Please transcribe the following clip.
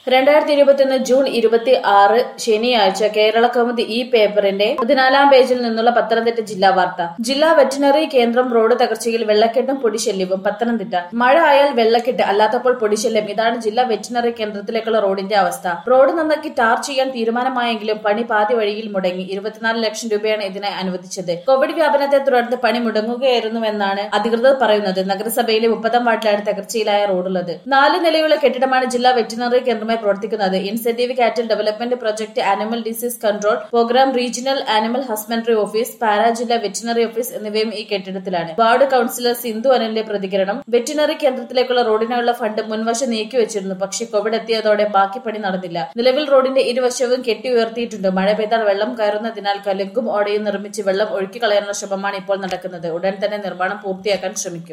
രണ്ടായിരത്തി ഇരുപത്തിയൊന്ന് ജൂൺ ഇരുപത്തി ആറ് ശനിയാഴ്ച കേരള കൗമുദി ഈ പേപ്പറിന്റെ പതിനാലാം പേജിൽ നിന്നുള്ള പത്തനംതിട്ട ജില്ലാ വാർത്ത ജില്ലാ വെറ്റിനറി കേന്ദ്രം റോഡ് തകർച്ചയിൽ വെള്ളക്കെട്ടും പൊടിശല്യവും പത്തനംതിട്ട മഴ ആയാൽ വെള്ളക്കെട്ട് അല്ലാത്തപ്പോൾ പൊടിശല്യം ഇതാണ് ജില്ലാ വെറ്റിനറി കേന്ദ്രത്തിലേക്കുള്ള റോഡിന്റെ അവസ്ഥ റോഡ് നന്നാക്കി ടാർ ചെയ്യാൻ തീരുമാനമായെങ്കിലും പണി പാതി വഴിയിൽ മുടങ്ങി ഇരുപത്തിനാല് ലക്ഷം രൂപയാണ് ഇതിനായി അനുവദിച്ചത് കോവിഡ് വ്യാപനത്തെ തുടർന്ന് പണി മുടങ്ങുകയായിരുന്നുവെന്നാണ് അധികൃതർ പറയുന്നത് നഗരസഭയിലെ മുപ്പതാം വാർഡിലാണ് തകർച്ചയിലായ റോഡുള്ളത് നാല് നിലയുള്ള കെട്ടിടമാണ് ജില്ലാ വെറ്റിനറി കേന്ദ്രമായി പ്രവർത്തിക്കുന്നത് incentive cattle development project animal disease control programme regional animal husbandry office പാരാ ജില്ലാ വെറ്റിനറി ഓഫീസ് എന്നിവയും ഈ കെട്ടിടത്തിലാണ് വാർഡ് കൌൺസിലർ സിന്ധു അനിലിന്റെ പ്രതികരണം വെറ്റിനറി കേന്ദ്രത്തിലേക്കുള്ള റോഡിനുള്ള ഫണ്ട് മുൻവശം നീക്കിവെച്ചിരുന്നു പക്ഷേ കോവിഡ് എത്തിയതോടെ ബാക്കി പണി നടന്നില്ല നിലവിൽ റോഡിന്റെ ഇരുവശവും കെട്ടി ഉയർത്തിയിട്ടുണ്ട് മഴ പെയ്താൽ വെള്ളം കയറുന്നതിനാൽ കലുങ്കും ഓടയും നിർമ്മിച്ച് വെള്ളം ഒഴുക്കി കളയാനുള്ള ശ്രമമാണ് ഇപ്പോൾ നടക്കുന്നത് ഉടൻ തന്നെ നിർമ്മാണം പൂർത്തിയാക്കാൻ ശ്രമിക്കും